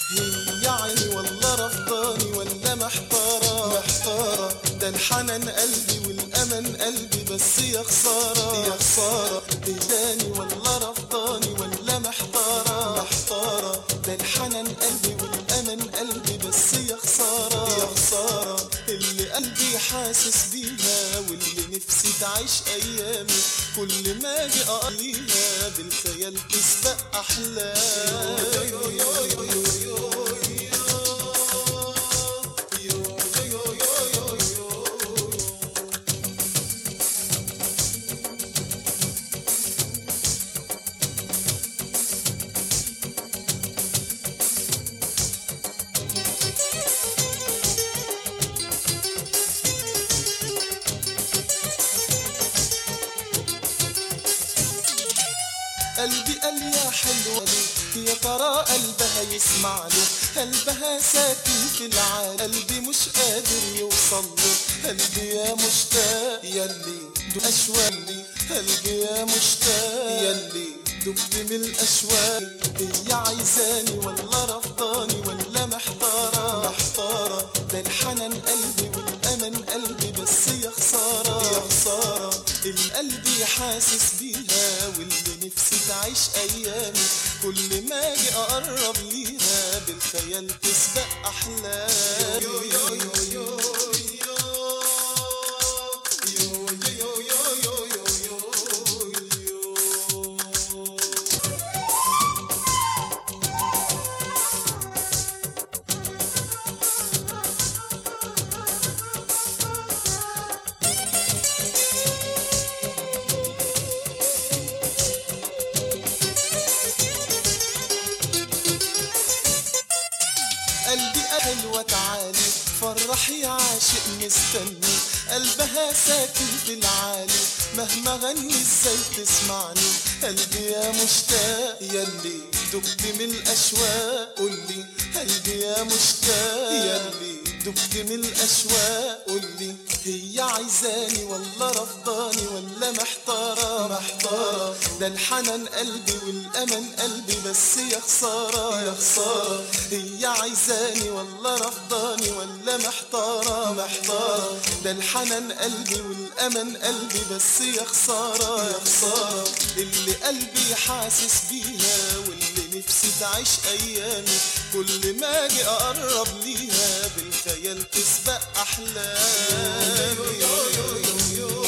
هي عيني والله رفضاني ولا محتارة محتارة ده الحنان قلبي والأمل قلبي بس يا خسارة يا خسارة هداني والله رفضاني ولا محتارة محتارة ده الحنان قلبي والأمل قلبي بس يا خسارة يا خسارة اللي قلبي حاسس بيها واللي نفسي تعيش أيامي كل ما أجي أقليها بالخيال تسبق أحلامي قلبي قال يا حلوة ليه يا ترى قلبها يسمع له قلبها ساكن في العالم قلبي مش قادر يوصل له قلبي يا مشتاق يلي دو أشواقي قلبي يا مشتاق يلي دبت من الأشواق هي عايزاني ولا رفضاني ولا محتارة محتارة ده الحنان قلبي والأمل قلبي بس يا خسارة يا خسارة القلب حاسس بيها واللي نفسي تعيش أيامي كل ما أجي أقرب ليها بالخيال تسبق أحلامي قلبي حلوة تعالي فرح يا عاشق مستني قلبها ساكن في العالي مهما غني ازاي تسمعني قلبي يا مشتاق يلي دبت من الاشواق قولي قلبي يا مشتاق يلي دبت من الاشواق قولي هي عايزاني ولا رفضاني ولا محتارة محتارة ده الحنان قلبي والأمل قلبي بس يا خسارة يا خسارة هي عايزاني ولا رفضاني ولا محتارة محتارة ده الحنان قلبي والأمل قلبي بس يا خسارة يا خسارة اللي قلبي حاسس بيها واللي نفسي تعيش أيامي كل ما أجي أقرب ليها بالخيال تسبق أحلامي